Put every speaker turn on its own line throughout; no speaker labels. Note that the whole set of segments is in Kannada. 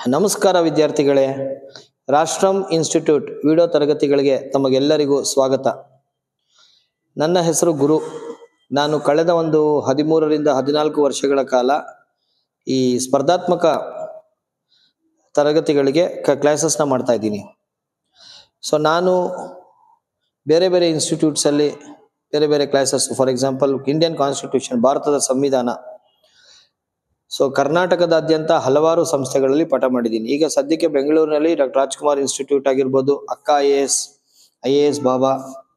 ನಮಸ್ಕಾರ ವಿದ್ಯಾರ್ಥಿಗಳೇ ರಾಷ್ಟ್ರಂ ಇನ್ಸ್ಟಿಟ್ಯೂಟ್ ವಿಡಿಯೋ ತರಗತಿಗಳಿಗೆ ತಮಗೆಲ್ಲರಿಗೂ ಸ್ವಾಗತ ನನ್ನ ಹೆಸರು ಗುರು ನಾನು ಕಳೆದ ಒಂದು ಹದಿಮೂರರಿಂದ ಹದಿನಾಲ್ಕು ವರ್ಷಗಳ ಕಾಲ ಈ ಸ್ಪರ್ಧಾತ್ಮಕ ತರಗತಿಗಳಿಗೆ ಕ ಕ್ಲಾಸಸ್ನ ಮಾಡ್ತಾ ಇದ್ದೀನಿ ಸೊ ನಾನು ಬೇರೆ ಬೇರೆ ಇನ್ಸ್ಟಿಟ್ಯೂಟ್ಸಲ್ಲಿ ಬೇರೆ ಬೇರೆ classes for example Indian constitution ಭಾರತದ ಸಂವಿಧಾನ ಸೊ ಕರ್ನಾಟಕದಾದ್ಯಂತ ಹಲವಾರು ಸಂಸ್ಥೆಗಳಲ್ಲಿ ಪಾಠ ಮಾಡಿದ್ದೀನಿ ಈಗ ಸದ್ಯಕ್ಕೆ ಬೆಂಗಳೂರಿನಲ್ಲಿ ಡಾಕ್ಟರ್ ರಾಜ್ಕುಮಾರ್ ಇನ್ಸ್ಟಿಟ್ಯೂಟ್ ಆಗಿರ್ಬೋದು ಅಕ್ಕ I A S I A S Baba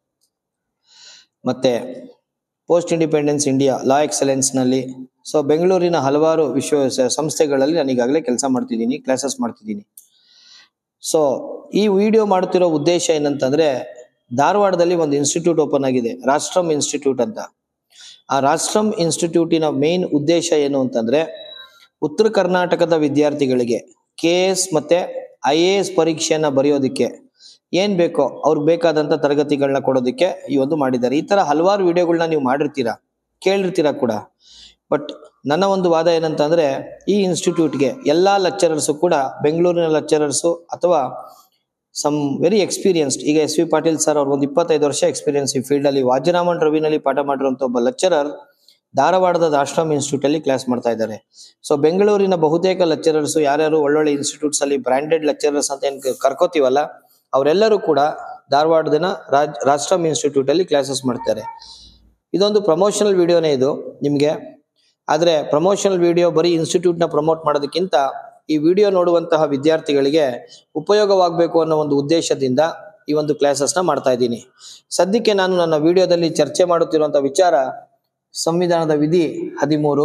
ಮತ್ತೆ ಪೋಸ್ಟ್ ಇಂಡಿಪೆಂಡೆನ್ಸ್ ಇಂಡಿಯಾ ಲಾ ಎಕ್ಸಲೆನ್ಸ್ನಲ್ಲಿ ಸೊ ಬೆಂಗಳೂರಿನ ಹಲವಾರು ವಿಶ್ವ ಸ- ಸಂಸ್ಥೆಗಳಲ್ಲಿ ನಾನು ಈಗಾಗಲೇ ಕೆಲಸ ಮಾಡ್ತಿದ್ದೀನಿ ಕ್ಲಾಸಸ್ ಮಾಡ್ತಿದ್ದೀನಿ ಸೊ ಈ ವಿಡಿಯೋ ಮಾಡುತ್ತಿರೋ ಉದ್ದೇಶ ಏನಂತಂದ್ರೆ ಧಾರವಾಡದಲ್ಲಿ ಒಂದು ಇನ್ಸ್ಟಿಟ್ಯೂಟ್ ಓಪನ್ ಆಗಿದೆ ರಾಷ್ಟ್ರಂ ಇನ್ಸ್ಟಿಟ್ಯೂಟ್ ಅಂತ ಆ ರಾಷ್ಟ್ರಂ ಇನ್ಸ್ಟಿಟ್ಯೂಟಿನ ಮೇನ್ ಉದ್ದೇಶ ಏನು ಅಂತಂದ್ರೆ ಉತ್ತರ ಕರ್ನಾಟಕದ ವಿದ್ಯಾರ್ಥಿಗಳಿಗೆ ಕೆ ಎಸ್ ಮತ್ತೆ ಐ ಎ ಎಸ್ ಪರೀಕ್ಷೆಯನ್ನ ಬರೆಯೋದಕ್ಕೆ ಏನ್ ಬೇಕೋ ಅವ್ರಿಗೆ ಬೇಕಾದಂತ ತರಗತಿಗಳನ್ನ ಕೊಡೋದಕ್ಕೆ ಈ ಒಂದು ಮಾಡಿದ್ದಾರೆ ಈ ತರ ಹಲವಾರು ವಿಡಿಯೋಗಳನ್ನ ನೀವು ಮಾಡಿರ್ತೀರಾ ಕೇಳಿರ್ತೀರಾ ಕೂಡ ಬಟ್ ನನ್ನ ಒಂದು ವಾದ ಏನಂತಂದ್ರೆ ಈ ಇನ್ಸ್ಟಿಟ್ಯೂಟ್ಗೆ ಎಲ್ಲಾ ಲೆಕ್ಚರರ್ಸು ಕೂಡ ಬೆಂಗಳೂರಿನ ಲೆಕ್ಚರರ್ಸು ಅಥವಾ ಸಮ್ ವೆರಿ ಎಕ್ಸ್ಪೀರಿಯನ್ಸ್ಡ್ ಈಗ ಎಸ್ ವಿ ಪಾಟೀಲ್ ಸರ್ ಅವ್ರ ಒಂದು ಇಪ್ಪತ್ತೈದು ವರ್ಷ ಎಕ್ಸ್ಪೀರಿಯನ್ಸ್ ಈ ಫೀಲ್ಡ್ ಅಲ್ಲಿ ವಾಜರಾಮನ್ ರವಿನಲ್ಲಿ ಪಾಠ ಮಾಡಿರುವಂತ ಒಬ್ಬ ಲೆಕ್ಚರರ್ ಧಾರವಾಡದ ಆಶ್ರಮ್ ಇನ್ಸ್ಟಿಟ್ಯೂಟ್ ಅಲ್ಲಿ ಕ್ಲಾಸ್ ಮಾಡ್ತಾ ಇದ್ದಾರೆ ಸೊ ಬೆಂಗಳೂರಿನ ಬಹುತೇಕ ಲೆಕ್ಚರರ್ಸ್ ಯಾರ್ಯಾರು ಒಳ್ಳೊಳ್ಳೆ ಇನ್ಸ್ಟಿಟ್ಯೂಟ್ಸ್ ಅಲ್ಲಿ ಬ್ರಾಂಡೆಡ್ ಲೆಕ್ಚರರ್ಸ್ ಅಂತ ಏನ್ ಕರ್ಕೋತೀವಲ್ಲ ಅವರೆಲ್ಲರೂ ಕೂಡ ಧಾರವಾಡದ ರಾಜ್ ರಾಷ್ಟ್ರಮ್ ಇನ್ಸ್ಟಿಟ್ಯೂಟ್ ಅಲ್ಲಿ ಕ್ಲಾಸಸ್ ಮಾಡ್ತಾರೆ ಇದೊಂದು ಪ್ರಮೋಷನಲ್ ವಿಡಿಯೋನೇ ಇದು ನಿಮಗೆ ಆದ್ರೆ ಪ್ರಮೋಷನಲ್ ವಿಡಿಯೋ ಬರೀ ಇನ್ಸ್ಟಿಟ್ಯೂಟ್ ನ ಪ್ರಮೋಟ್ ಮಾಡೋದಕ್ಕಿಂತ ಈ ವಿಡಿಯೋ ನೋಡುವಂತಹ ವಿದ್ಯಾರ್ಥಿಗಳಿಗೆ ಉಪಯೋಗವಾಗಬೇಕು ಅನ್ನೋ ಒಂದು ಉದ್ದೇಶದಿಂದ ಈ ಒಂದು ಕ್ಲಾಸಸ್ ನ ಮಾಡ್ತಾ ಇದ್ದೀನಿ ಸದ್ಯಕ್ಕೆ ನಾನು ನನ್ನ ವಿಡಿಯೋದಲ್ಲಿ ಚರ್ಚೆ ಮಾಡುತ್ತಿರುವಂತಹ ವಿಚಾರ ಸಂವಿಧಾನದ ವಿಧಿ ಹದಿಮೂರು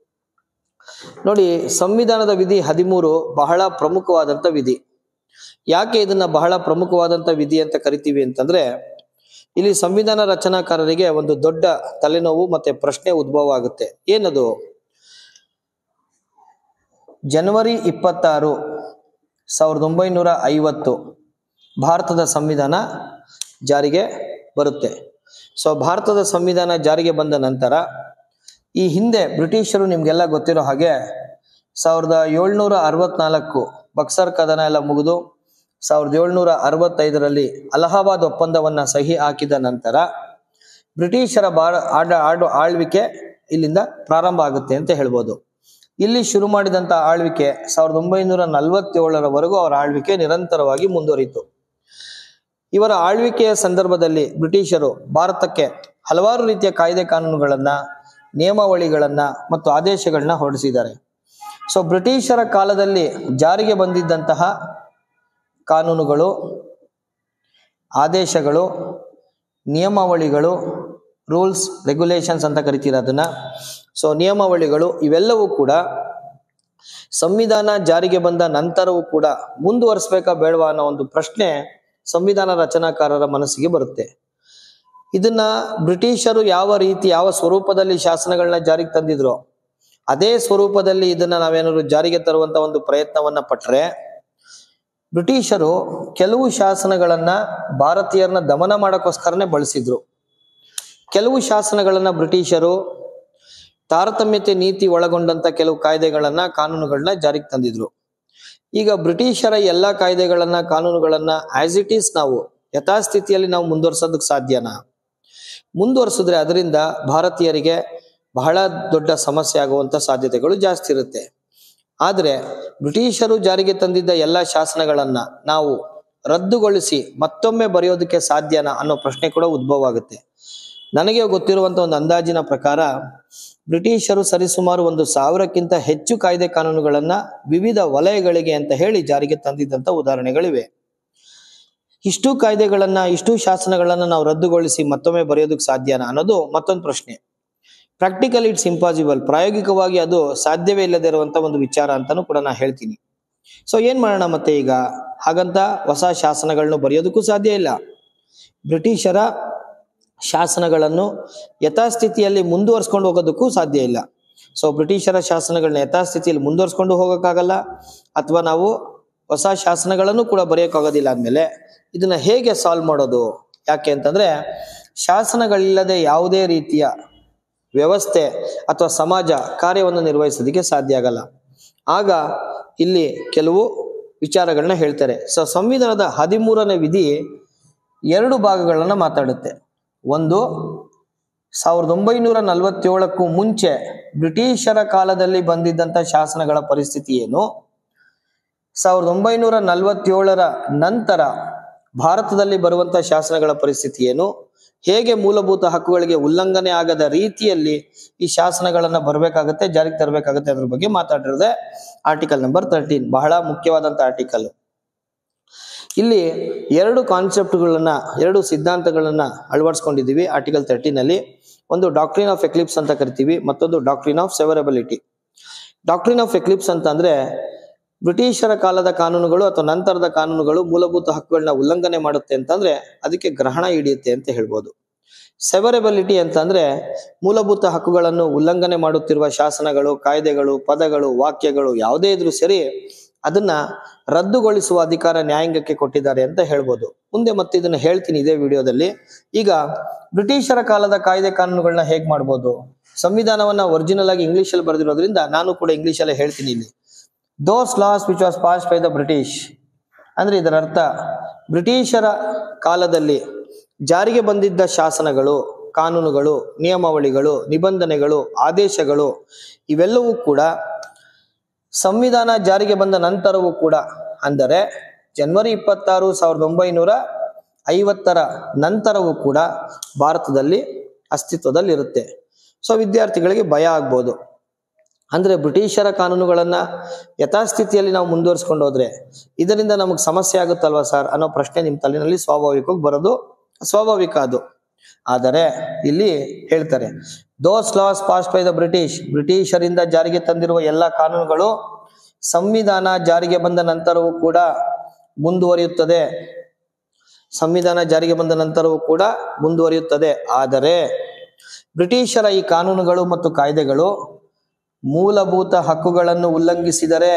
ನೋಡಿ ಸಂವಿಧಾನದ ವಿಧಿ ಹದಿಮೂರು ಬಹಳ ಪ್ರಮುಖವಾದಂತ ವಿಧಿ ಯಾಕೆ ಇದನ್ನ ಬಹಳ ಪ್ರಮುಖವಾದಂತ ವಿಧಿ ಅಂತ ಕರಿತೀವಿ ಅಂತಂದ್ರೆ ಇಲ್ಲಿ ಸಂವಿಧಾನ ರಚನಾಕಾರರಿಗೆ ಒಂದು ದೊಡ್ಡ ತಲೆನೋವು ಮತ್ತೆ ಪ್ರಶ್ನೆ ಉದ್ಭವ ಆಗುತ್ತೆ ಏನದು ಜನವರಿ ಇಪ್ಪತ್ತಾರು ಸಾವಿರದ ಒಂಬೈನೂರ ಐವತ್ತು ಭಾರತದ ಸಂವಿಧಾನ ಜಾರಿಗೆ ಬರುತ್ತೆ ಸೊ ಭಾರತದ ಸಂವಿಧಾನ ಜಾರಿಗೆ ಬಂದ ನಂತರ ಈ ಹಿಂದೆ ಬ್ರಿಟಿಷರು ನಿಮ್ಗೆಲ್ಲ ಗೊತ್ತಿರೋ ಹಾಗೆ ಸಾವಿರದ ಏಳ್ನೂರ ಅರವತ್ನಾಲ್ಕು ಬಕ್ಸರ್ ಕದನ ಎಲ್ಲ ಮುಗಿದು ಸಾವಿರದ ಏಳ್ನೂರ ಅರವತ್ತೈದರಲ್ಲಿ ಅಲಹಾಬಾದ್ ಒಪ್ಪಂದವನ್ನ ಸಹಿ ಹಾಕಿದ ನಂತರ ಬ್ರಿಟಿಷರ ಬಾರ ಆಡ ಆಡು ಆಳ್ವಿಕೆ ಇಲ್ಲಿಂದ ಪ್ರಾರಂಭ ಆಗುತ್ತೆ ಅಂತ ಹೇಳ್ಬೋದು ಇಲ್ಲಿ ಶುರು ಮಾಡಿದಂತ ಆಳ್ವಿಕೆ ಸಾವಿರದ ಒಂಬೈನೂರ ನಲವತ್ತೇಳರವರೆಗೂ ಅವರ ಆಳ್ವಿಕೆ ನಿರಂತರವಾಗಿ ಮುಂದುವರಿತು ಇವರ ಆಳ್ವಿಕೆಯ ಸಂದರ್ಭದಲ್ಲಿ ಬ್ರಿಟಿಷರು ಭಾರತಕ್ಕೆ ಹಲವಾರು ರೀತಿಯ ಕಾಯ್ದೆ ಕಾನೂನುಗಳನ್ನ ನಿಯಮಾವಳಿಗಳನ್ನ ಮತ್ತು ಆದೇಶಗಳನ್ನ ಹೊರಡಿಸಿದ್ದಾರೆ ಸೊ ಬ್ರಿಟಿಷರ ಕಾಲದಲ್ಲಿ ಜಾರಿಗೆ ಬಂದಿದ್ದಂತಹ ಕಾನೂನುಗಳು ಆದೇಶಗಳು ನಿಯಮಾವಳಿಗಳು ರೂಲ್ಸ್ ರೆಗ್ಯುಲೇಷನ್ಸ್ ಅಂತ ಕರಿತೀರ ಅದನ್ನ ಸೊ ನಿಯಮಾವಳಿಗಳು ಇವೆಲ್ಲವೂ ಕೂಡ ಸಂವಿಧಾನ ಜಾರಿಗೆ ಬಂದ ನಂತರವೂ ಕೂಡ ಮುಂದುವರಿಸಬೇಕಾ ಬೇಡವಾ ಅನ್ನೋ ಒಂದು ಪ್ರಶ್ನೆ ಸಂವಿಧಾನ ರಚನಾಕಾರರ ಮನಸ್ಸಿಗೆ ಬರುತ್ತೆ ಇದನ್ನ ಬ್ರಿಟಿಷರು ಯಾವ ರೀತಿ ಯಾವ ಸ್ವರೂಪದಲ್ಲಿ ಶಾಸನಗಳನ್ನ ಜಾರಿಗೆ ತಂದಿದ್ರು ಅದೇ ಸ್ವರೂಪದಲ್ಲಿ ಇದನ್ನ ನಾವೇನಾದ್ರು ಜಾರಿಗೆ ತರುವಂತ ಒಂದು ಪ್ರಯತ್ನವನ್ನ ಪಟ್ರೆ ಬ್ರಿಟಿಷರು ಕೆಲವು ಶಾಸನಗಳನ್ನ ಭಾರತೀಯರನ್ನ ದಮನ ಮಾಡಕ್ಕೋಸ್ಕರನೇ ಬಳಸಿದ್ರು ಕೆಲವು ಶಾಸನಗಳನ್ನ ಬ್ರಿಟಿಷರು ತಾರತಮ್ಯತೆ ನೀತಿ ಒಳಗೊಂಡಂತ ಕೆಲವು ಕಾಯ್ದೆಗಳನ್ನ ಕಾನೂನುಗಳನ್ನ ಜಾರಿಗೆ ತಂದಿದ್ರು ಈಗ ಬ್ರಿಟಿಷರ ಎಲ್ಲಾ ಕಾಯ್ದೆಗಳನ್ನ ಕಾನೂನುಗಳನ್ನ ಆಸ್ ಇಟ್ ಈಸ್ ನಾವು ಯಥಾಸ್ಥಿತಿಯಲ್ಲಿ ನಾವು ಮುಂದುವರ್ಸೋದಕ್ಕೆ ಸಾಧ್ಯನಾ ಮುಂದುವರಿಸಿದ್ರೆ ಅದರಿಂದ ಭಾರತೀಯರಿಗೆ ಬಹಳ ದೊಡ್ಡ ಸಮಸ್ಯೆ ಆಗುವಂತ ಸಾಧ್ಯತೆಗಳು ಜಾಸ್ತಿ ಇರುತ್ತೆ ಆದ್ರೆ ಬ್ರಿಟಿಷರು ಜಾರಿಗೆ ತಂದಿದ್ದ ಎಲ್ಲಾ ಶಾಸನಗಳನ್ನ ನಾವು ರದ್ದುಗೊಳಿಸಿ ಮತ್ತೊಮ್ಮೆ ಬರೆಯೋದಕ್ಕೆ ಸಾಧ್ಯನಾ ಅನ್ನೋ ಪ್ರಶ್ನೆ ಕೂಡ ಉದ್ಭವ ಆಗುತ್ತೆ ನನಗೆ ಗೊತ್ತಿರುವಂತ ಒಂದು ಅಂದಾಜಿನ ಪ್ರಕಾರ ಬ್ರಿಟಿಷರು ಸರಿಸುಮಾರು ಒಂದು ಸಾವಿರಕ್ಕಿಂತ ಹೆಚ್ಚು ಕಾಯ್ದೆ ಕಾನೂನುಗಳನ್ನ ವಿವಿಧ ವಲಯಗಳಿಗೆ ಅಂತ ಹೇಳಿ ಜಾರಿಗೆ ತಂದಿದ್ದಂತ ಉದಾಹರಣೆಗಳಿವೆ ಇಷ್ಟು ಕಾಯ್ದೆಗಳನ್ನ ಇಷ್ಟು ಶಾಸನಗಳನ್ನ ನಾವು ರದ್ದುಗೊಳಿಸಿ ಮತ್ತೊಮ್ಮೆ ಬರೆಯೋದಕ್ಕೆ ಸಾಧ್ಯನಾ ಅನ್ನೋದು ಮತ್ತೊಂದು ಪ್ರಶ್ನೆ ಪ್ರಾಕ್ಟಿಕಲ್ ಇಟ್ಸ್ ಇಂಪಾಸಿಬಲ್ ಪ್ರಾಯೋಗಿಕವಾಗಿ ಅದು ಸಾಧ್ಯವೇ ಇಲ್ಲದೆ ಇರುವಂತ ಒಂದು ವಿಚಾರ ಅಂತಾನು ಕೂಡ ನಾ ಹೇಳ್ತೀನಿ ಸೊ ಏನ್ ಮಾಡೋಣ ಮತ್ತೆ ಈಗ ಹಾಗಂತ ಹೊಸ ಶಾಸನಗಳನ್ನು ಬರೆಯೋದಕ್ಕೂ ಸಾಧ್ಯ ಇಲ್ಲ ಬ್ರಿಟಿಷರ ಶಾಸನಗಳನ್ನು ಯಥಾಸ್ಥಿತಿಯಲ್ಲಿ ಮುಂದುವರ್ಸ್ಕೊಂಡು ಹೋಗೋದಕ್ಕೂ ಸಾಧ್ಯ ಇಲ್ಲ ಸೊ ಬ್ರಿಟಿಷರ ಶಾಸನಗಳನ್ನ ಯಥಾಸ್ಥಿತಿಯಲ್ಲಿ ಮುಂದುವರ್ಸ್ಕೊಂಡು ಹೋಗೋಕ್ಕಾಗಲ್ಲ ಅಥವಾ ನಾವು ಹೊಸ ಶಾಸನಗಳನ್ನು ಕೂಡ ಬರೆಯೋಕ್ಕಾಗೋದಿಲ್ಲ ಅಂದಮೇಲೆ ಇದನ್ನ ಹೇಗೆ ಸಾಲ್ವ್ ಮಾಡೋದು ಯಾಕೆ ಅಂತಂದ್ರೆ ಶಾಸನಗಳಿಲ್ಲದೆ ಯಾವುದೇ ರೀತಿಯ ವ್ಯವಸ್ಥೆ ಅಥವಾ ಸಮಾಜ ಕಾರ್ಯವನ್ನು ನಿರ್ವಹಿಸೋದಕ್ಕೆ ಸಾಧ್ಯ ಆಗಲ್ಲ ಆಗ ಇಲ್ಲಿ ಕೆಲವು ವಿಚಾರಗಳನ್ನ ಹೇಳ್ತಾರೆ ಸೊ ಸಂವಿಧಾನದ ಹದಿಮೂರನೇ ವಿಧಿ ಎರಡು ಭಾಗಗಳನ್ನ ಮಾತಾಡುತ್ತೆ ಒಂದು ಸಾವಿರದ ಒಂಬೈನೂರ ನಲವತ್ತೇಳಕ್ಕೂ ಮುಂಚೆ ಬ್ರಿಟಿಷರ ಕಾಲದಲ್ಲಿ ಬಂದಿದ್ದಂಥ ಶಾಸನಗಳ ಪರಿಸ್ಥಿತಿ ಏನು ಸಾವಿರದ ಒಂಬೈನೂರ ನಲವತ್ತೇಳರ ನಂತರ ಭಾರತದಲ್ಲಿ ಬರುವಂತ ಶಾಸನಗಳ ಪರಿಸ್ಥಿತಿ ಏನು ಹೇಗೆ ಮೂಲಭೂತ ಹಕ್ಕುಗಳಿಗೆ ಉಲ್ಲಂಘನೆ ಆಗದ ರೀತಿಯಲ್ಲಿ ಈ ಶಾಸನಗಳನ್ನ ಬರಬೇಕಾಗತ್ತೆ ಜಾರಿಗೆ ತರಬೇಕಾಗತ್ತೆ ಅದ್ರ ಬಗ್ಗೆ ಮಾತಾಡಿರೋದೆ ಆರ್ಟಿಕಲ್ ನಂಬರ್ ತರ್ಟೀನ್ ಬಹಳ ಮುಖ್ಯವಾದಂತ ಆರ್ಟಿಕಲ್ ಇಲ್ಲಿ ಎರಡು ಕಾನ್ಸೆಪ್ಟ್ಗಳನ್ನ ಎರಡು ಸಿದ್ಧಾಂತಗಳನ್ನ ಅಳವಡಿಸ್ಕೊಂಡಿದ್ದೀವಿ ಆರ್ಟಿಕಲ್ ತರ್ಟೀನ್ ಅಲ್ಲಿ ಒಂದು ಡಾಕ್ಟ್ರಿನ್ ಆಫ್ ಎಕ್ಲಿಪ್ಸ್ ಅಂತ ಕರಿತೀವಿ ಮತ್ತೊಂದು doctrine of severability doctrine of eclipse ಅಂತ ಅಂದ್ರೆ ಬ್ರಿಟಿಷರ ಕಾಲದ ಕಾನೂನುಗಳು ಅಥವಾ ನಂತರದ ಕಾನೂನುಗಳು ಮೂಲಭೂತ ಹಕ್ಕುಗಳನ್ನ ಉಲ್ಲಂಘನೆ ಮಾಡುತ್ತೆ ಅಂತಂದ್ರೆ ಅದಕ್ಕೆ ಗ್ರಹಣ ಹಿಡಿಯುತ್ತೆ ಅಂತ ಹೇಳ್ಬೋದು ಸೆವರಬಿಲಿಟಿ ಅಂತಂದ್ರೆ ಮೂಲಭೂತ ಹಕ್ಕುಗಳನ್ನು ಉಲ್ಲಂಘನೆ ಮಾಡುತ್ತಿರುವ ಶಾಸನಗಳು ಕಾಯ್ದೆಗಳು ಪದಗಳು ವಾಕ್ಯಗಳು ಯಾವುದೇ ಇದ್ರೂ ಸರಿ ಅದನ್ನ ರದ್ದುಗೊಳಿಸುವ ಅಧಿಕಾರ ನ್ಯಾಯಾಂಗಕ್ಕೆ ಕೊಟ್ಟಿದ್ದಾರೆ ಅಂತ ಹೇಳ್ಬೋದು ಮುಂದೆ ಮತ್ತೆ ಇದನ್ನ ಹೇಳ್ತೀನಿ ಇದೇ ವಿಡಿಯೋದಲ್ಲಿ ಈಗ ಬ್ರಿಟಿಷರ ಕಾಲದ ಕಾಯ್ದೆ ಕಾನೂನುಗಳನ್ನ ಹೇಗ್ ಮಾಡ್ಬೋದು ಸಂವಿಧಾನವನ್ನ ಒರಿಜಿನಲ್ ಆಗಿ ಇಂಗ್ಲಿಷ್ ಅಲ್ಲಿ ಬರೆದಿರೋದ್ರಿಂದ ನಾನು ಕೂಡ ಇಂಗ್ಲಿಷ್ ಅಲ್ಲೇ ಹೇಳ್ತೀನಿ ಇಲ್ಲಿ those laws which was passed by the British ಅಂದ್ರೆ ಇದರ ಅರ್ಥ ಬ್ರಿಟಿಷರ ಕಾಲದಲ್ಲಿ ಜಾರಿಗೆ ಬಂದಿದ್ದ ಶಾಸನಗಳು ಕಾನೂನುಗಳು ನಿಯಮಾವಳಿಗಳು ನಿಬಂಧನೆಗಳು ಆದೇಶಗಳು ಇವೆಲ್ಲವೂ ಕೂಡ ಸಂವಿಧಾನ ಜಾರಿಗೆ ಬಂದ ನಂತರವೂ ಕೂಡ ಅಂದರೆ ಜನವರಿ ಇಪ್ಪತ್ತಾರು ಸಾವಿರದ ಒಂಬೈನೂರ ಐವತ್ತರ ನಂತರವೂ ಕೂಡ ಭಾರತದಲ್ಲಿ ಅಸ್ತಿತ್ವದಲ್ಲಿರುತ್ತೆ ಸೊ ವಿದ್ಯಾರ್ಥಿಗಳಿಗೆ ಭಯ ಆಗ್ಬೋದು ಅಂದ್ರೆ ಬ್ರಿಟಿಷರ ಕಾನೂನುಗಳನ್ನ ಯಥಾಸ್ಥಿತಿಯಲ್ಲಿ ನಾವು ಮುಂದುವರಿಸ್ಕೊಂಡು ಹೋದ್ರೆ ಇದರಿಂದ ನಮಗೆ ಸಮಸ್ಯೆ ಆಗುತ್ತಲ್ವಾ ಸರ್ ಅನ್ನೋ ಪ್ರಶ್ನೆ ನಿಮ್ಮ ತಲೆಯಲ್ಲಿ ಸ್ವಾಭಾವಿಕವಾಗಿ ಬರೋದು ಸ್ವಾಭಾವಿಕ ಅದು ಆದರೆ ಇಲ್ಲಿ ಹೇಳ್ತಾರೆ those laws passed by the British ಬ್ರಿಟಿಷರಿಂದ ಜಾರಿಗೆ ತಂದಿರುವ ಎಲ್ಲ ಕಾನೂನುಗಳು ಸಂವಿಧಾನ ಜಾರಿಗೆ ಬಂದ ನಂತರವೂ ಕೂಡ ಮುಂದುವರಿಯುತ್ತದೆ ಸಂವಿಧಾನ ಜಾರಿಗೆ ಬಂದ ನಂತರವೂ ಕೂಡ ಮುಂದುವರಿಯುತ್ತದೆ ಆದರೆ ಬ್ರಿಟಿಷರ ಈ ಕಾನೂನುಗಳು ಮತ್ತು ಕಾಯ್ದೆಗಳು ಮೂಲಭೂತ ಹಕ್ಕುಗಳನ್ನು ಉಲ್ಲಂಘಿಸಿದರೆ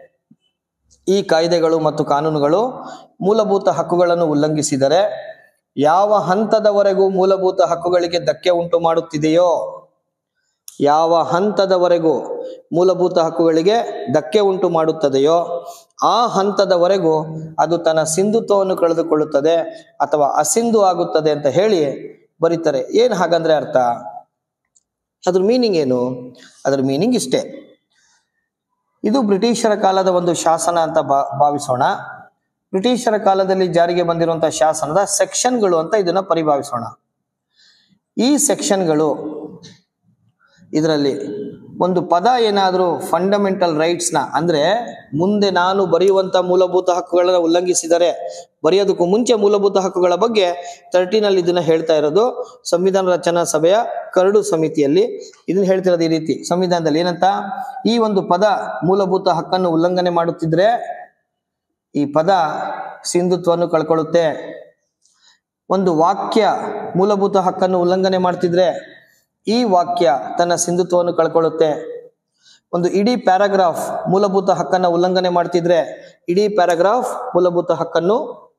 ಈ ಕಾಯ್ದೆಗಳು ಮತ್ತು ಕಾನೂನುಗಳು ಮೂಲಭೂತ ಹಕ್ಕುಗಳನ್ನು ಉಲ್ಲಂಘಿಸಿದರೆ ಯಾವ ಹಂತದವರೆಗೂ ಮೂಲಭೂತ ಹಕ್ಕುಗಳಿಗೆ ಧಕ್ಕೆ ಉಂಟು ಮಾಡುತ್ತಿದೆಯೋ ಯಾವ ಹಂತದವರೆಗೂ ಮೂಲಭೂತ ಹಕ್ಕುಗಳಿಗೆ ಧಕ್ಕೆ ಉಂಟು ಮಾಡುತ್ತದೆಯೋ ಆ ಹಂತದವರೆಗೂ ಅದು ತನ್ನ ಸಿಂಧುತ್ವವನ್ನು ಕಳೆದುಕೊಳ್ಳುತ್ತದೆ ಅಥವಾ ಅಸಿಂಧು ಆಗುತ್ತದೆ ಅಂತ ಹೇಳಿ ಬರೀತಾರೆ ಏನ್ ಹಾಗಂದ್ರೆ ಅರ್ಥ ಅದ್ರ ಮೀನಿಂಗ್ ಏನು ಅದ್ರ ಮೀನಿಂಗ್ ಇಷ್ಟೇ ಇದು ಬ್ರಿಟಿಷರ ಕಾಲದ ಒಂದು ಶಾಸನ ಅಂತ ಬಾ ಭಾವಿಸೋಣ ಬ್ರಿಟಿಷರ ಕಾಲದಲ್ಲಿ ಜಾರಿಗೆ ಬಂದಿರುವಂತಹ ಶಾಸನದ ಸೆಕ್ಷನ್ಗಳು ಅಂತ ಇದನ್ನ ಪರಿಭಾವಿಸೋಣ ಈ ಸೆಕ್ಷನ್ಗಳು ಇದರಲ್ಲಿ ಒಂದು ಪದ ಏನಾದರೂ ಫಂಡಮೆಂಟಲ್ ರೈಟ್ಸ್ನ ಅಂದ್ರೆ ಮುಂದೆ ನಾನು ಬರೆಯುವಂತ ಮೂಲಭೂತ ಹಕ್ಕುಗಳನ್ನ ಉಲ್ಲಂಘಿಸಿದರೆ ಬರೆಯೋದಕ್ಕೂ ಮುಂಚೆ ಮೂಲಭೂತ ಹಕ್ಕುಗಳ ಬಗ್ಗೆ ತರ್ಟೀನಲ್ಲಿ ಇದನ್ನ ಹೇಳ್ತಾ ಇರೋದು ಸಂವಿಧಾನ ರಚನಾ ಸಭೆಯ ಕರಡು ಸಮಿತಿಯಲ್ಲಿ ಇದನ್ನ ಹೇಳ್ತಿರೋದು ಈ ರೀತಿ ಸಂವಿಧಾನದಲ್ಲಿ ಏನಂತ ಈ ಒಂದು ಪದ ಮೂಲಭೂತ ಹಕ್ಕನ್ನು ಉಲ್ಲಂಘನೆ ಮಾಡುತ್ತಿದ್ರೆ ಈ ಪದ ಸಿಂಧುತ್ವವನ್ನು ಕಳ್ಕೊಳ್ಳುತ್ತೆ ಒಂದು ವಾಕ್ಯ ಮೂಲಭೂತ ಹಕ್ಕನ್ನು ಉಲ್ಲಂಘನೆ ಮಾಡ್ತಿದ್ರೆ ಈ ವಾಕ್ಯ ತನ್ನ ಸಿಂಧುತ್ವವನ್ನು ಕಳ್ಕೊಳ್ಳುತ್ತೆ ಒಂದು ಇಡೀ ಪ್ಯಾರಾಗ್ರಾಫ್ ಮೂಲಭೂತ ಹಕ್ಕನ್ನ ಉಲ್ಲಂಘನೆ ಮಾಡ್ತಿದ್ರೆ ಇಡೀ ಪ್ಯಾರಾಗ್ರಾಫ್ ಮೂಲಭೂತ ಹಕ್ಕನ್ನು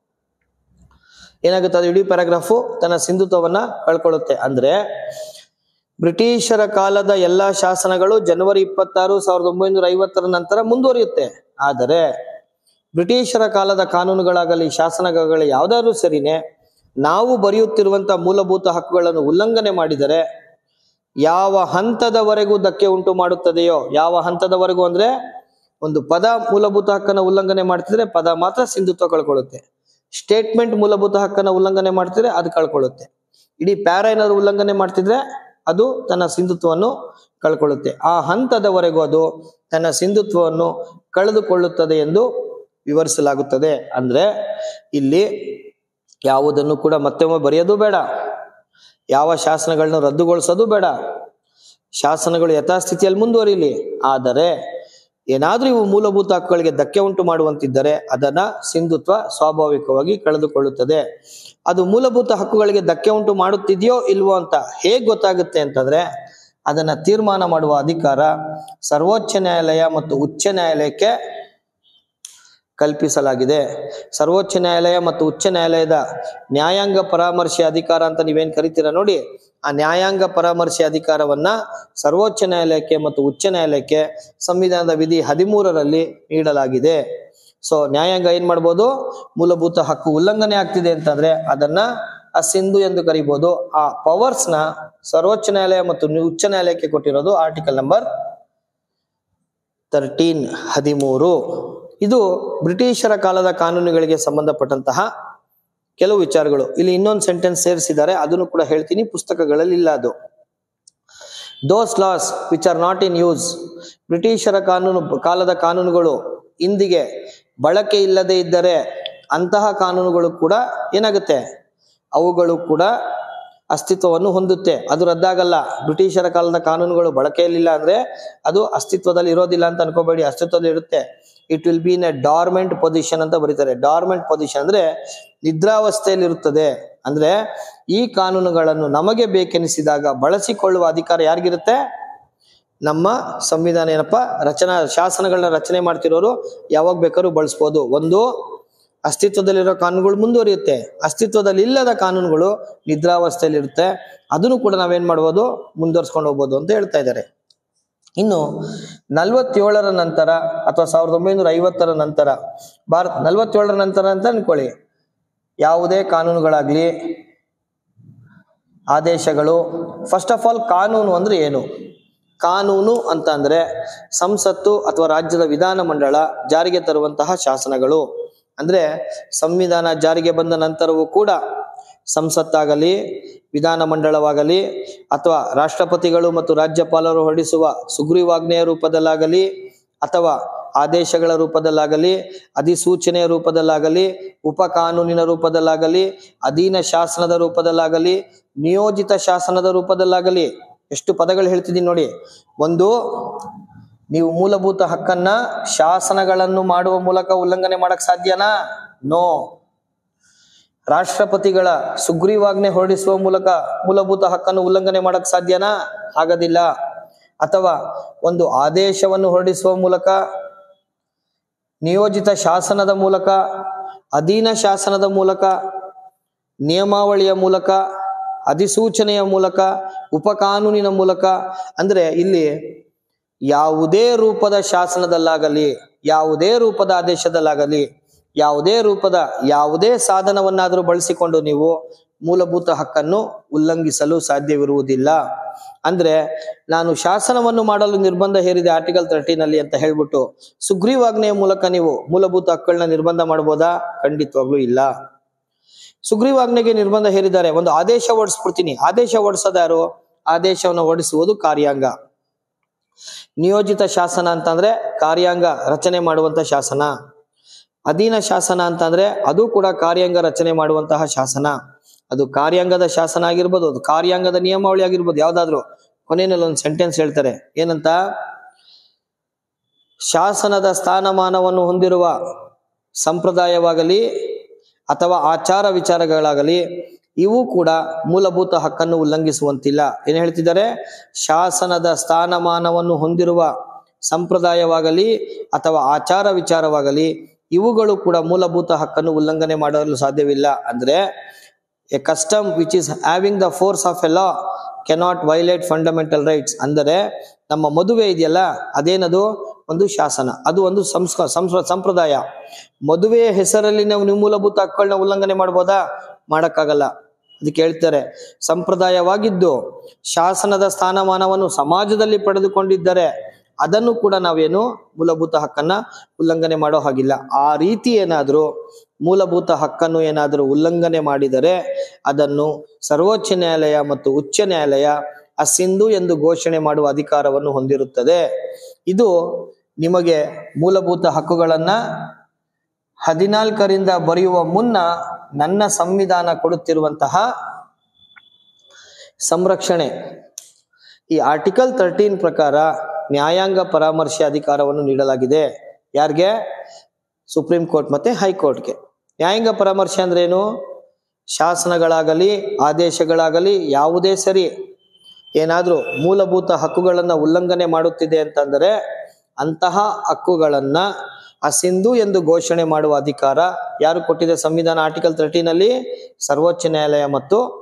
ಏನಾಗುತ್ತೆ ಅದು ಇಡೀ ಪ್ಯಾರಾಗ್ರಾಫು ತನ್ನ ಸಿಂಧುತ್ವವನ್ನ ಕಳ್ಕೊಳ್ಳುತ್ತೆ ಅಂದ್ರೆ ಬ್ರಿಟಿಷರ ಕಾಲದ ಎಲ್ಲಾ ಶಾಸನಗಳು ಜನವರಿ ಇಪ್ಪತ್ತಾರು ಸಾವಿರದ ಒಂಬೈನೂರ ಐವತ್ತರ ನಂತರ ಮುಂದುವರಿಯುತ್ತೆ ಆದರೆ ಬ್ರಿಟಿಷರ ಕಾಲದ ಕಾನೂನುಗಳಾಗಲಿ ಶಾಸನಗಳಾಗಲಿ ಯಾವ್ದಾದ್ರು ಸರಿನೇ ನಾವು ಬರೆಯುತ್ತಿರುವಂತ ಮೂಲಭೂತ ಹಕ್ಕುಗಳನ್ನು ಉಲ್ಲಂಘನೆ ಮಾಡಿದರೆ ಯಾವ ಹಂತದವರೆಗೂ ಧಕ್ಕೆ ಉಂಟು ಮಾಡುತ್ತದೆಯೋ ಯಾವ ಹಂತದವರೆಗೂ ಅಂದ್ರೆ ಒಂದು ಪದ ಮೂಲಭೂತ ಹಕ್ಕನ್ನ ಉಲ್ಲಂಘನೆ ಮಾಡ್ತಿದ್ರೆ ಪದ ಮಾತ್ರ ಸಿಂಧುತ್ವ ಕಳ್ಕೊಳ್ಳುತ್ತೆ ಸ್ಟೇಟ್ಮೆಂಟ್ ಮೂಲಭೂತ ಹಕ್ಕನ್ನ ಉಲ್ಲಂಘನೆ ಮಾಡ್ತಿದ್ರೆ ಅದು ಕಳ್ಕೊಳ್ಳುತ್ತೆ ಇಡೀ ಪ್ಯಾರ ಏನಾದ್ರು ಉಲ್ಲಂಘನೆ ಮಾಡ್ತಿದ್ರೆ ಅದು ತನ್ನ ಸಿಂಧುತ್ವವನ್ನು ಕಳ್ಕೊಳ್ಳುತ್ತೆ ಆ ಹಂತದವರೆಗೂ ಅದು ತನ್ನ ಸಿಂಧುತ್ವವನ್ನು ಕಳೆದುಕೊಳ್ಳುತ್ತದೆ ಎಂದು ವಿವರಿಸಲಾಗುತ್ತದೆ ಅಂದ್ರೆ ಇಲ್ಲಿ ಯಾವುದನ್ನು ಕೂಡ ಮತ್ತೊಮ್ಮೆ ಬರೆಯೋದು ಬೇಡ ಯಾವ ಶಾಸನಗಳನ್ನು ರದ್ದುಗೊಳಿಸೋದು ಬೇಡ ಶಾಸನಗಳು ಯಥಾಸ್ಥಿತಿಯಲ್ಲಿ ಮುಂದುವರಿಲಿ ಆದರೆ ಏನಾದ್ರೂ ಇವು ಮೂಲಭೂತ ಹಕ್ಕುಗಳಿಗೆ ಧಕ್ಕೆ ಉಂಟು ಮಾಡುವಂತಿದ್ದರೆ ಅದನ್ನ ಸಿಂಧುತ್ವ ಸ್ವಾಭಾವಿಕವಾಗಿ ಕಳೆದುಕೊಳ್ಳುತ್ತದೆ ಅದು ಮೂಲಭೂತ ಹಕ್ಕುಗಳಿಗೆ ಧಕ್ಕೆ ಉಂಟು ಮಾಡುತ್ತಿದೆಯೋ ಇಲ್ವೋ ಅಂತ ಹೇಗ್ ಗೊತ್ತಾಗುತ್ತೆ ಅಂತಂದ್ರೆ ಅದನ್ನ ತೀರ್ಮಾನ ಮಾಡುವ ಅಧಿಕಾರ ಸರ್ವೋಚ್ಚ ನ್ಯಾಯಾಲಯ ಮತ್ತು ಉಚ್ಚ ನ್ಯಾಯಾಲಯಕ್ಕೆ ಕಲ್ಪಿಸಲಾಗಿದೆ ಸರ್ವೋಚ್ಚ ನ್ಯಾಯಾಲಯ ಮತ್ತು ಉಚ್ಚ ನ್ಯಾಯಾಲಯದ ನ್ಯಾಯಾಂಗ ಪರಾಮರ್ಶೆ ಅಧಿಕಾರ ಅಂತ ನೀವೇನ್ ಕರಿತೀರಾ ನೋಡಿ ಆ ನ್ಯಾಯಾಂಗ ಪರಾಮರ್ಶೆ ಅಧಿಕಾರವನ್ನ ಸರ್ವೋಚ್ಚ ನ್ಯಾಯಾಲಯಕ್ಕೆ ಮತ್ತು ಉಚ್ಚ ನ್ಯಾಯಾಲಯಕ್ಕೆ ಸಂವಿಧಾನದ ವಿಧಿ ಹದಿಮೂರರಲ್ಲಿ ನೀಡಲಾಗಿದೆ ಸೊ ನ್ಯಾಯಾಂಗ ಏನ್ ಮಾಡ್ಬೋದು ಮೂಲಭೂತ ಹಕ್ಕು ಉಲ್ಲಂಘನೆ ಆಗ್ತಿದೆ ಅಂತಂದ್ರೆ ಅದನ್ನ ಅಸಿಂಧು ಎಂದು ಕರಿಬಹುದು ಆ ಪವರ್ಸ್ ನ ಸರ್ವೋಚ್ಚ ನ್ಯಾಯಾಲಯ ಮತ್ತು ನಿ- ಉಚ್ಚ ನ್ಯಾಯಾಲಯಕ್ಕೆ ಕೊಟ್ಟಿರೋದು ಆರ್ಟಿಕಲ್ ನಂಬರ್ ತರ್ಟೀನ್ ಹದಿಮೂರು ಇದು ಬ್ರಿಟಿಷರ ಕಾಲದ ಕಾನೂನುಗಳಿಗೆ ಸಂಬಂಧಪಟ್ಟಂತಹ ಕೆಲವು ವಿಚಾರಗಳು ಇಲ್ಲಿ ಇನ್ನೊಂದು ಸೆಂಟೆನ್ಸ್ ಸೇರಿಸಿದ್ದಾರೆ ಅದನ್ನು ಕೂಡ ಹೇಳ್ತೀನಿ ಪುಸ್ತಕಗಳಲ್ಲಿ ಇಲ್ಲ ಅದು those laws which are not in use ಬ್ರಿಟಿಷರ ಕಾನೂನು ಕಾಲದ ಕಾನೂನುಗಳು ಇಂದಿಗೆ ಬಳಕೆ ಇಲ್ಲದೆ ಇದ್ದರೆ ಅಂತಹ ಕಾನೂನುಗಳು ಕೂಡ ಏನಾಗುತ್ತೆ ಅವುಗಳು ಕೂಡ ಅಸ್ತಿತ್ವವನ್ನು ಹೊಂದುತ್ತೆ ಅದು ರದ್ದಾಗಲ್ಲ ಬ್ರಿಟಿಷರ ಕಾಲದ ಕಾನೂನುಗಳು ಬಳಕೆಯಲ್ಲಿಲ್ಲ ಅಂದ್ರೆ ಅದು ಅಸ್ತಿತ್ವದಲ್ಲಿ ಇರೋದಿಲ್ಲ ಅಂತ ಅನ್ಕೋಬೇಡಿ ಅಸ್ತಿತ್ವದಲ್ಲಿ ಇರುತ್ತೆ it will be in a dormant position ಅಂತ ಬರೀತಾರೆ ಡಾರ್ಮೆಂಟ್ ಪೊಸಿಷನ್ ಅಂದ್ರೆ ನಿದ್ರಾವಸ್ಥೆಯಲ್ಲಿ ಇರುತ್ತದೆ ಅಂದ್ರೆ ಈ ಕಾನೂನುಗಳನ್ನು ನಮಗೆ ಬೇಕೆನಿಸಿದಾಗ ಬಳಸಿಕೊಳ್ಳುವ ಅಧಿಕಾರ ಯಾರಿಗಿರುತ್ತೆ ನಮ್ಮ ಸಂವಿಧಾನ ಏನಪ್ಪ ರಚನಾ ಶಾಸನಗಳನ್ನ ರಚನೆ ಮಾಡ್ತಿರೋರು ಯಾವಾಗ ಬೇಕಾದ್ರೂ ಬಳಸ್ಬೋದು ಒಂದು ಅಸ್ತಿತ್ವದಲ್ಲಿರೋ ಕಾನೂನುಗಳು ಮುಂದುವರಿಯುತ್ತೆ ಅಸ್ತಿತ್ವದಲ್ಲಿ ಇಲ್ಲದ ಕಾನೂನುಗಳು ನಿದ್ರಾವಸ್ಥೆಯಲ್ಲಿ ಇರುತ್ತೆ ಅದನ್ನು ಕೂಡ ನಾವೇನ್ ಮಾಡ್ಬೋದು ಮುಂದುವರ್ಸ್ಕೊಂಡು ಹೋಗ್ಬೋದು ಅಂತ ಹೇಳ್ತಾ ಇದ್ದಾರೆ ಇನ್ನು ನಲ್ವತ್ತೇಳರ ನಂತರ ಅಥವಾ ಸಾವಿರದ ಒಂಬೈನೂರ ಐವತ್ತರ ನಂತರ ಭಾರತ ನಲ್ವತ್ತೇಳರ ನಂತರ ಅಂತ ಅನ್ಕೊಳ್ಳಿ ಯಾವುದೇ ಕಾನೂನುಗಳಾಗ್ಲಿ ಆದೇಶಗಳು ಫಸ್ಟ್ ಆಫ್ ಆಲ್ ಕಾನೂನು ಅಂದ್ರೆ ಏನು ಕಾನೂನು ಅಂತ ಅಂದ್ರೆ ಸಂಸತ್ತು ಅಥವಾ ರಾಜ್ಯದ ವಿಧಾನ ಮಂಡಳ ಜಾರಿಗೆ ತರುವಂತಹ ಶಾಸನಗಳು ಅಂದ್ರೆ ಸಂವಿಧಾನ ಜಾರಿಗೆ ಬಂದ ನಂತರವೂ ಕೂಡ ಸಂಸತ್ತಾಗಲಿ ವಿಧಾನ ಮಂಡಳವಾಗಲಿ ಅಥವಾ ರಾಷ್ಟ್ರಪತಿಗಳು ಮತ್ತು ರಾಜ್ಯಪಾಲರು ಹೊರಡಿಸುವ ಸುಗ್ರೀವಾಜ್ಞೆಯ ರೂಪದಲ್ಲಾಗಲಿ ಅಥವಾ ಆದೇಶಗಳ ರೂಪದಲ್ಲಾಗಲಿ ಅಧಿಸೂಚನೆಯ ರೂಪದಲ್ಲಾಗಲಿ ಉಪಕಾನೂನಿನ ರೂಪದಲ್ಲಾಗಲಿ ಅಧೀನ ಶಾಸನದ ರೂಪದಲ್ಲಾಗಲಿ ನಿಯೋಜಿತ ಶಾಸನದ ರೂಪದಲ್ಲಾಗಲಿ ಎಷ್ಟು ಪದಗಳು ಹೇಳ್ತಿದ್ದೀನಿ ನೋಡಿ ಒಂದು ನೀವು ಮೂಲಭೂತ ಹಕ್ಕನ್ನ ಶಾಸನಗಳನ್ನು ಮಾಡುವ ಮೂಲಕ ಉಲ್ಲಂಘನೆ ಮಾಡಕ್ ಸಾಧ್ಯನಾ ನೋ ರಾಷ್ಟ್ರಪತಿಗಳ ಸುಗ್ರೀವಾಜ್ಞೆ ಹೊರಡಿಸುವ ಮೂಲಕ ಮೂಲಭೂತ ಹಕ್ಕನ್ನು ಉಲ್ಲಂಘನೆ ಮಾಡಕ್ ಸಾಧ್ಯನಾ ಆಗೋದಿಲ್ಲ ಅಥವಾ ಒಂದು ಆದೇಶವನ್ನು ಹೊರಡಿಸುವ ಮೂಲಕ ನಿಯೋಜಿತ ಶಾಸನದ ಮೂಲಕ ಅಧೀನ ಶಾಸನದ ಮೂಲಕ ನಿಯಮಾವಳಿಯ ಮೂಲಕ ಅಧಿಸೂಚನೆಯ ಮೂಲಕ ಉಪಕಾನೂನಿನ ಮೂಲಕ ಅಂದ್ರೆ ಇಲ್ಲಿ ಯಾವುದೇ ರೂಪದ ಶಾಸನದಲ್ಲಾಗಲಿ ಯಾವುದೇ ರೂಪದ ಆದೇಶದಲ್ಲಾಗಲಿ ಯಾವುದೇ ರೂಪದ ಯಾವುದೇ ಸಾಧನವನ್ನಾದರೂ ಬಳಸಿಕೊಂಡು ನೀವು ಮೂಲಭೂತ ಹಕ್ಕನ್ನು ಉಲ್ಲಂಘಿಸಲು ಸಾಧ್ಯವಿರುವುದಿಲ್ಲ ಅಂದ್ರೆ ನಾನು ಶಾಸನವನ್ನು ಮಾಡಲು ನಿರ್ಬಂಧ ಹೇರಿದೆ ಆರ್ಟಿಕಲ್ ತರ್ಟೀನ್ ಅಲ್ಲಿ ಅಂತ ಹೇಳ್ಬಿಟ್ಟು ಸುಗ್ರೀವಾಜ್ಞೆಯ ಮೂಲಕ ನೀವು ಮೂಲಭೂತ ಹಕ್ಕುಗಳನ್ನ ನಿರ್ಬಂಧ ಮಾಡಬಹುದಾ ಖಂಡಿತವಾಗ್ಲೂ ಇಲ್ಲ ಸುಗ್ರೀವಾಜ್ಞೆಗೆ ನಿರ್ಬಂಧ ಹೇರಿದ್ದಾರೆ ಒಂದು ಆದೇಶ ಹೊರಡಿಸ್ಬಿಡ್ತೀನಿ ಆದೇಶ ಹೊರಡಿಸೋದು ಯಾರು ಆದೇಶವನ್ನು ಹೊರಡಿಸುವುದು ಕಾರ್ಯಾಂಗ ನಿಯೋಜಿತ ಶಾಸನ ಅಂತಂದ್ರೆ ಕಾರ್ಯಾಂಗ ರಚನೆ ಮಾಡುವಂತ ಶಾಸನ ಅಧೀನ ಶಾಸನ ಅಂತಂದ್ರೆ ಅದು ಕೂಡ ಕಾರ್ಯಾಂಗ ರಚನೆ ಮಾಡುವಂತಹ ಶಾಸನ ಅದು ಕಾರ್ಯಾಂಗದ ಶಾಸನ ಆಗಿರ್ಬೋದು ಅದು ಕಾರ್ಯಾಂಗದ ನಿಯಮಾವಳಿ ಆಗಿರ್ಬೋದು ಯಾವ್ದಾದ್ರು ಕೊನೆಯಲ್ಲಿ ಒಂದು ಸೆಂಟೆನ್ಸ್ ಹೇಳ್ತಾರೆ ಏನಂತ ಶಾಸನದ ಸ್ಥಾನಮಾನವನ್ನು ಹೊಂದಿರುವ ಸಂಪ್ರದಾಯವಾಗಲಿ ಅಥವಾ ಆಚಾರ ವಿಚಾರಗಳಾಗಲಿ ಇವು ಕೂಡ ಮೂಲಭೂತ ಹಕ್ಕನ್ನು ಉಲ್ಲಂಘಿಸುವಂತಿಲ್ಲ ಏನ್ ಹೇಳ್ತಿದ್ದಾರೆ ಶಾಸನದ ಸ್ಥಾನಮಾನವನ್ನು ಹೊಂದಿರುವ ಸಂಪ್ರದಾಯವಾಗಲಿ ಅಥವಾ ಆಚಾರ ವಿಚಾರವಾಗಲಿ ಇವುಗಳು ಕೂಡ ಮೂಲಭೂತ ಹಕ್ಕನ್ನು ಉಲ್ಲಂಘನೆ ಮಾಡಲು ಸಾಧ್ಯವಿಲ್ಲ ಅಂದ್ರೆ a custom which is having the force of a law cannot violate fundamental rights ಅಂದರೆ ನಮ್ಮ ಮದುವೆ ಇದೆಯಲ್ಲ ಅದೇನದು ಒಂದು ಶಾಸನ ಅದು ಒಂದು ಸಂಸ್ಕ ಸಂಸ್ಕ ಸಂಪ್ರದಾಯ ಮದುವೆಯ ಹೆಸರಲ್ಲಿ ನಾವು ನೀವು ಮೂಲಭೂತ ಹಕ್ಕುಗಳನ್ನ ಉಲ್ಲಂಘನೆ ಮಾಡ್ಬೋದಾ ಮಾಡಕ್ಕಾಗಲ್ಲ ಅದಕ್ಕೆ ಹೇಳ್ತಾರೆ ಸಂಪ್ರದಾಯವಾಗಿದ್ದು ಶಾಸನದ ಸ್ಥಾನಮಾನವನ್ನು ಸಮಾಜದಲ್ಲಿ ಪಡೆದುಕೊಂಡಿದ್ದರೆ ಅದನ್ನು ಕೂಡ ನಾವೇನು ಮೂಲಭೂತ ಹಕ್ಕನ್ನ ಉಲ್ಲಂಘನೆ ಮಾಡೋ ಹಾಗಿಲ್ಲ ಆ ರೀತಿ ಏನಾದರೂ ಮೂಲಭೂತ ಹಕ್ಕನ್ನು ಏನಾದರೂ ಉಲ್ಲಂಘನೆ ಮಾಡಿದರೆ ಅದನ್ನು ಸರ್ವೋಚ್ಚ ನ್ಯಾಯಾಲಯ ಮತ್ತು ಉಚ್ಚ ನ್ಯಾಯಾಲಯ ಅಸಿಂಧು ಎಂದು ಘೋಷಣೆ ಮಾಡುವ ಅಧಿಕಾರವನ್ನು ಹೊಂದಿರುತ್ತದೆ ಇದು ನಿಮಗೆ ಮೂಲಭೂತ ಹಕ್ಕುಗಳನ್ನ ಹದಿನಾಲ್ಕರಿಂದ ಬರೆಯುವ ಮುನ್ನ ನನ್ನ ಸಂವಿಧಾನ ಕೊಡುತ್ತಿರುವಂತಹ ಸಂರಕ್ಷಣೆ ಈ ಆರ್ಟಿಕಲ್ ತರ್ಟೀನ್ ಪ್ರಕಾರ ನ್ಯಾಯಾಂಗ ಪರಾಮರ್ಶೆ ಅಧಿಕಾರವನ್ನು ನೀಡಲಾಗಿದೆ ಯಾರಿಗೆ ಸುಪ್ರೀಂ ಕೋರ್ಟ್ ಮತ್ತೆ ಹೈಕೋರ್ಟ್ಗೆ ನ್ಯಾಯಾಂಗ ಪರಾಮರ್ಶೆ ಅಂದ್ರೆ ಏನು ಶಾಸನಗಳಾಗಲಿ ಆದೇಶಗಳಾಗಲಿ ಯಾವುದೇ ಸರಿ ಏನಾದ್ರೂ ಮೂಲಭೂತ ಹಕ್ಕುಗಳನ್ನ ಉಲ್ಲಂಘನೆ ಮಾಡುತ್ತಿದೆ ಅಂತಂದರೆ ಅಂತಹ ಹಕ್ಕುಗಳನ್ನ ಅಸಿಂಧು ಎಂದು ಘೋಷಣೆ ಮಾಡುವ ಅಧಿಕಾರ ಯಾರು ಕೊಟ್ಟಿದೆ ಸಂವಿಧಾನ ಆರ್ಟಿಕಲ್ ತರ್ಟೀನ್ ಅಲ್ಲಿ ಸರ್ವೋಚ್ಚ ನ್ಯಾಯಾಲಯ ಮತ್ತು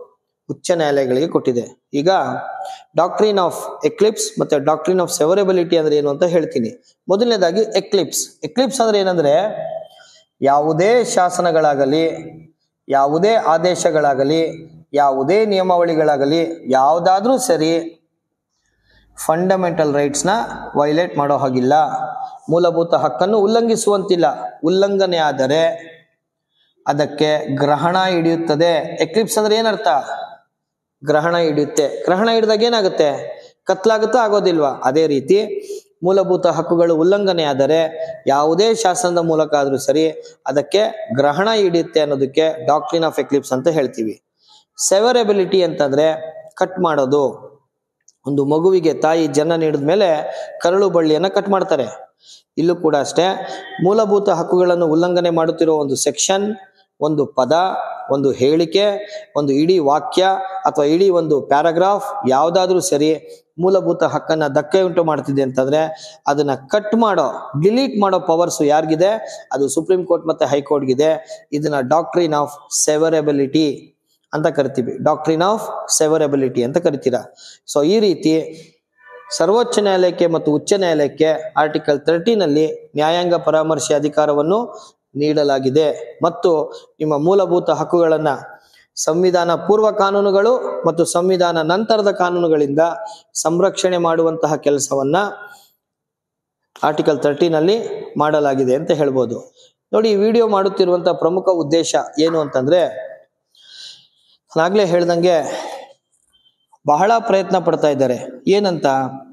ಉಚ್ಚ ನ್ಯಾಯಾಲಯಗಳಿಗೆ ಕೊಟ್ಟಿದೆ ಈಗ ಡಾಕ್ಟ್ರಿನ್ ಆಫ್ ಎಕ್ಲಿಪ್ಸ್ ಮತ್ತೆ ಡಾಕ್ಟ್ರಿನ್ ಆಫ್ ಸೆವರಬಿಲಿಟಿ ಅಂದ್ರೆ ಏನು ಅಂತ ಹೇಳ್ತೀನಿ ಮೊದಲನೇದಾಗಿ ಎಕ್ಲಿಪ್ಸ್ ಎಕ್ಲಿಪ್ಸ್ ಅಂದ್ರೆ ಏನಂದ್ರೆ ಯಾವುದೇ ಶಾಸನಗಳಾಗಲಿ ಯಾವುದೇ ಆದೇಶಗಳಾಗಲಿ ಯಾವುದೇ ನಿಯಮಾವಳಿಗಳಾಗಲಿ ಯಾವುದಾದ್ರೂ ಸರಿ ಫಂಡಮೆಂಟಲ್ ರೈಟ್ಸ್ನ ವೈಲೇಟ್ ಮಾಡೋ ಹಾಗಿಲ್ಲ ಮೂಲಭೂತ ಹಕ್ಕನ್ನು ಉಲ್ಲಂಘಿಸುವಂತಿಲ್ಲ ಉಲ್ಲಂಘನೆ ಆದರೆ ಅದಕ್ಕೆ ಗ್ರಹಣ ಹಿಡಿಯುತ್ತದೆ ಎಕ್ಲಿಪ್ಸ್ ಅಂದ್ರೆ ಏನರ್ಥ ಗ್ರಹಣ ಹಿಡಿಯುತ್ತೆ ಗ್ರಹಣ ಹಿಡಿದಾಗ ಏನಾಗುತ್ತೆ ಕತ್ಲಾಗುತ್ತಾ ಆಗೋದಿಲ್ವಾ ಅದೇ ರೀತಿ ಮೂಲಭೂತ ಹಕ್ಕುಗಳು ಉಲ್ಲಂಘನೆ ಆದರೆ ಯಾವುದೇ ಶಾಸನದ ಮೂಲಕ ಆದ್ರೂ ಸರಿ ಅದಕ್ಕೆ ಗ್ರಹಣ ಹಿಡಿಯುತ್ತೆ ಅನ್ನೋದಕ್ಕೆ ಡಾಕ್ಟ್ರಿನ್ ಆಫ್ ಎಕ್ಲಿಪ್ಸ್ ಅಂತ ಹೇಳ್ತೀವಿ ಸೆವರಬಿಲಿಟಿ ಅಂತಂದ್ರೆ ಕಟ್ ಮಾಡೋದು ಒಂದು ಮಗುವಿಗೆ ತಾಯಿ ಜನ್ಮ ನೀಡಿದ ಮೇಲೆ ಕರಳು ಬಳ್ಳಿಯನ್ನ ಕಟ್ ಮಾಡ್ತಾರೆ ಇಲ್ಲೂ ಕೂಡ ಅಷ್ಟೇ ಮೂಲಭೂತ ಹಕ್ಕುಗಳನ್ನು ಉಲ್ಲಂಘನೆ ಮಾಡುತ್ತಿರುವ ಒಂದು ಸೆಕ್ಷನ್ ಒಂದು ಪದ ಒಂದು ಹೇಳಿಕೆ ಒಂದು ಇಡೀ ವಾಕ್ಯ ಅಥವಾ ಇಡೀ ಒಂದು ಪ್ಯಾರಾಗ್ರಾಫ್ ಯಾವುದಾದ್ರೂ ಸರಿ ಮೂಲಭೂತ ಹಕ್ಕನ್ನ ಧಕ್ಕೆ ಉಂಟು ಮಾಡ್ತಿದೆ ಅಂತಂದ್ರೆ ಅದನ್ನ ಕಟ್ ಮಾಡೋ ಡಿಲೀಟ್ ಮಾಡೋ ಪವರ್ಸ್ ಯಾರಿಗಿದೆ ಅದು ಸುಪ್ರೀಂ ಕೋರ್ಟ್ ಮತ್ತೆ ಹೈಕೋರ್ಟ್ಗಿದೆ ಇದನ್ನ ಡಾಕ್ಟ್ರಿನ್ ಆಫ್ ಸೆವರಬಿಲಿಟಿ ಅಂತ ಕರಿತೀವಿ ಡಾಕ್ಟ್ರಿನ್ ಆಫ್ ಸೆವರಬಿಲಿಟಿ ಅಂತ ಕರಿತೀರಾ ಸೊ ಈ ರೀತಿ ಸರ್ವೋಚ್ಚ ನ್ಯಾಯಾಲಯಕ್ಕೆ ಮತ್ತು ಉಚ್ಚ ನ್ಯಾಯಾಲಯಕ್ಕೆ ಆರ್ಟಿಕಲ್ ತರ್ಟೀನಲ್ಲಿ ನ್ಯಾಯಾಂಗ ಪರಾಮರ್ಶೆ ಅಧಿಕಾರವನ್ನು ನೀಡಲಾಗಿದೆ ಮತ್ತು ನಿಮ್ಮ ಮೂಲಭೂತ ಹಕ್ಕುಗಳನ್ನ ಸಂವಿಧಾನ ಪೂರ್ವ ಕಾನೂನುಗಳು ಮತ್ತು ಸಂವಿಧಾನ ನಂತರದ ಕಾನೂನುಗಳಿಂದ ಸಂರಕ್ಷಣೆ ಮಾಡುವಂತಹ ಕೆಲಸವನ್ನ ಆರ್ಟಿಕಲ್ ತರ್ಟೀನಲ್ಲಿ ಮಾಡಲಾಗಿದೆ ಅಂತ ಹೇಳ್ಬೋದು ನೋಡಿ ಈ ವಿಡಿಯೋ ಮಾಡುತ್ತಿರುವಂತಹ ಪ್ರಮುಖ ಉದ್ದೇಶ ಏನು ಅಂತಂದ್ರೆ ನಾನಾಗ್ಲೇ ಹೇಳ್ದಂಗೆ ಬಹಳ ಪ್ರಯತ್ನ ಪಡ್ತಾ ಇದ್ದಾರೆ ಏನಂತ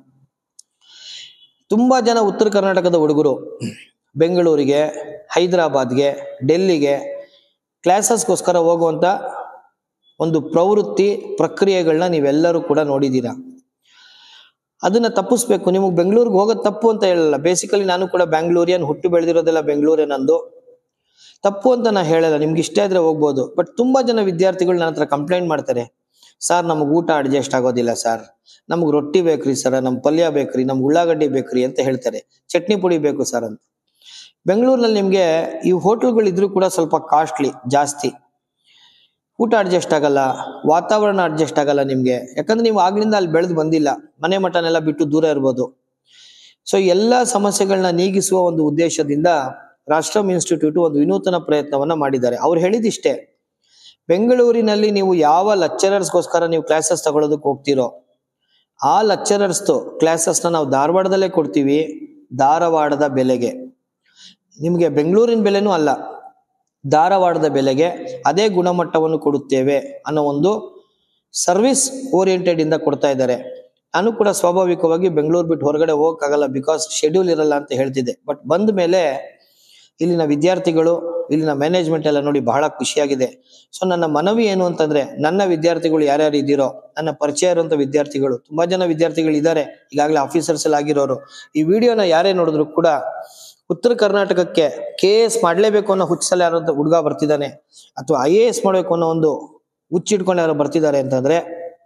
ತುಂಬಾ ಜನ ಉತ್ತರ ಕರ್ನಾಟಕದ ಹುಡುಗರು ಬೆಂಗಳೂರಿಗೆ ಹೈದರಾಬಾದ್ಗೆ ಡೆಲ್ಲಿಗೆ ಕ್ಲಾಸಸ್ಗೋಸ್ಕರ ಹೋಗುವಂತ ಒಂದು ಪ್ರವೃತ್ತಿ ಪ್ರಕ್ರಿಯೆಗಳನ್ನ ನೀವೆಲ್ಲರೂ ಕೂಡ ನೋಡಿದ್ದೀರಾ ಅದನ್ನ ತಪ್ಪಿಸ್ಬೇಕು ನಿಮಗೆ ಬೆಂಗಳೂರಿಗೆ ಹೋಗೋದು ತಪ್ಪು ಅಂತ ಹೇಳಲ್ಲ ಬೇಸಿಕಲಿ ನಾನು ಕೂಡ ಬ್ಯಾಂಗ್ಳೂರಿಯನ್ ಹುಟ್ಟು ಬೆಳೆದಿರೋದೆಲ್ಲ ಬೆಂಗಳೂರೇ ನಂದು ತಪ್ಪು ಅಂತ ನಾ ಹೇಳಲ್ಲ ನಿಮ್ಗೆ ಇಷ್ಟ ಇದ್ರೆ ಹೋಗ್ಬೋದು ಬಟ್ ತುಂಬಾ ಜನ ವಿದ್ಯಾರ್ಥಿಗಳು ನನ್ನ ಹತ್ರ ಕಂಪ್ಲೇಂಟ್ ಮಾಡ್ತಾರೆ ಸರ್ ನಮಗೆ ಊಟ ಅಡ್ಜಸ್ಟ್ ಆಗೋದಿಲ್ಲ ಸರ್ ನಮ್ಗೆ ರೊಟ್ಟಿ ಬೇಕ್ರಿ ಸರ್ ನಮ್ಗೆ ಪಲ್ಯ ಬೇಕ್ರಿ ನಮ್ಗೆ ಉಳ್ಳಾಗಡ್ಡಿ ಬೇಕ್ರಿ ಅಂತ ಹೇಳ್ತಾರೆ ಚಟ್ನಿ ಪುಡಿ ಬೇಕು ಸರ್ ಅಂತ ಬೆಂಗಳೂರಿನಲ್ಲಿ ನಿಮಗೆ ಈ ಹೋಟ್ಲ್ಗಳು ಇದ್ರೂ ಕೂಡ ಸ್ವಲ್ಪ ಕಾಸ್ಟ್ಲಿ ಜಾಸ್ತಿ ಊಟ ಅಡ್ಜಸ್ಟ್ ಆಗಲ್ಲ ವಾತಾವರಣ ಅಡ್ಜಸ್ಟ್ ಆಗಲ್ಲ ನಿಮ್ಗೆ ಯಾಕಂದ್ರೆ ನೀವು ಆಗ್ಲಿಂದ ಅಲ್ಲಿ ಬೆಳೆದು ಬಂದಿಲ್ಲ ಮನೆ ಮಠನೆಲ್ಲ ಬಿಟ್ಟು ದೂರ ಇರ್ಬೋದು ಸೊ ಎಲ್ಲ ಸಮಸ್ಯೆಗಳನ್ನ ನೀಗಿಸುವ ಒಂದು ಉದ್ದೇಶದಿಂದ ರಾಷ್ಟ್ರಂ ಇನ್ಸ್ಟಿಟ್ಯೂಟ್ ಒಂದು ವಿನೂತನ ಪ್ರಯತ್ನವನ್ನ ಮಾಡಿದ್ದಾರೆ ಅವ್ರು ಹೇಳಿದಿಷ್ಟೇ ಬೆಂಗಳೂರಿನಲ್ಲಿ ನೀವು ಯಾವ ಲೆಕ್ಚರರ್ಸ್ಗೋಸ್ಕರ ನೀವು ಕ್ಲಾಸಸ್ ತಗೊಳ್ಳೋದಕ್ಕೆ ಹೋಗ್ತೀರೋ ಆ ಲೆಕ್ಚರರ್ಸ್ದು ಕ್ಲಾಸಸ್ನ ನಾವು ಧಾರವಾಡದಲ್ಲೇ ಕೊಡ್ತೀವಿ ಧಾರವಾಡದ ಬೆಲೆಗೆ ನಿಮಗೆ ಬೆಂಗಳೂರಿನ ಬೆಲೆನೂ ಅಲ್ಲ ಧಾರವಾಡದ ಬೆಲೆಗೆ ಅದೇ ಗುಣಮಟ್ಟವನ್ನು ಕೊಡುತ್ತೇವೆ ಅನ್ನೋ ಒಂದು ಸರ್ವಿಸ್ ಓರಿಯೆಂಟೆಡ್ ಇಂದ ಕೊಡ್ತಾ ಇದ್ದಾರೆ ನಾನು ಕೂಡ ಸ್ವಾಭಾವಿಕವಾಗಿ ಬೆಂಗಳೂರು ಬಿಟ್ಟು ಹೊರಗಡೆ ಹೋಗಕ್ಕಾಗಲ್ಲ ಬಿಕಾಸ್ ಶೆಡ್ಯೂಲ್ ಇರಲ್ಲ ಅಂತ ಹೇಳ್ತಿದ್ದೆ ಬಟ್ ಬಂದ ಮೇಲೆ ಇಲ್ಲಿನ ವಿದ್ಯಾರ್ಥಿಗಳು ಇಲ್ಲಿನ ಮ್ಯಾನೇಜ್ಮೆಂಟ್ ಎಲ್ಲ ನೋಡಿ ಬಹಳ ಖುಷಿಯಾಗಿದೆ ಸೊ ನನ್ನ ಮನವಿ ಏನು ಅಂತಂದ್ರೆ ನನ್ನ ವಿದ್ಯಾರ್ಥಿಗಳು ಯಾರ್ಯಾರು ಇದ್ದೀರೋ ನನ್ನ ಪರಿಚಯ ಇರುವಂತ ವಿದ್ಯಾರ್ಥಿಗಳು ತುಂಬಾ ಜನ ವಿದ್ಯಾರ್ಥಿಗಳು ಇದ್ದಾರೆ ಈಗಾಗಲೇ ಆಫೀಸರ್ಸ್ ಎಲ್ಲ ಆಗಿರೋರು ಈ ವಿಡಿಯೋನ ಯಾರೇ ನೋಡಿದ್ರು ಕೂಡ ಉತ್ತರ ಕರ್ನಾಟಕಕ್ಕೆ ಕೆ ಎಸ್ ಮಾಡ್ಲೇಬೇಕು ಅನ್ನೋ ಹುಚ್ಚಲ್ಲಿ ಯಾರೋ ಹುಡುಗ ಬರ್ತಿದ್ದಾನೆ ಅಥವಾ ಐ ಎ ಎಸ್ ಮಾಡ್ಬೇಕು ಅನ್ನೋ ಒಂದು ಹುಚ್ಚಿಟ್ಕೊಂಡು ಯಾರೋ ಬರ್ತಿದ್ದಾರೆ ಅಂತಂದ್ರೆ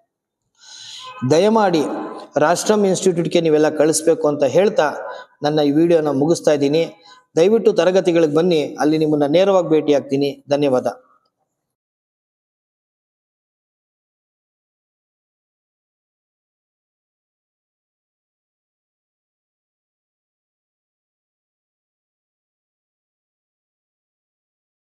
ದಯಮಾಡಿ ರಾಷ್ಟ್ರಂ ಇನ್ಸ್ಟಿಟ್ಯೂಟ್ಗೆ ನೀವೆಲ್ಲ ಕಳಿಸ್ಬೇಕು ಅಂತ ಹೇಳ್ತಾ ನನ್ನ ಈ ವಿಡಿಯೋನ ಮುಗಿಸ್ತಾ ಇದ್ದೀನಿ ದಯವಿಟ್ಟು ತರಗತಿಗಳಿಗೆ ಬನ್ನಿ ಅಲ್ಲಿ ನಿಮ್ಮನ್ನ ನೇರವಾಗಿ ಭೇಟಿ ಆಗ್ತೀನಿ ಧನ್ಯವಾದ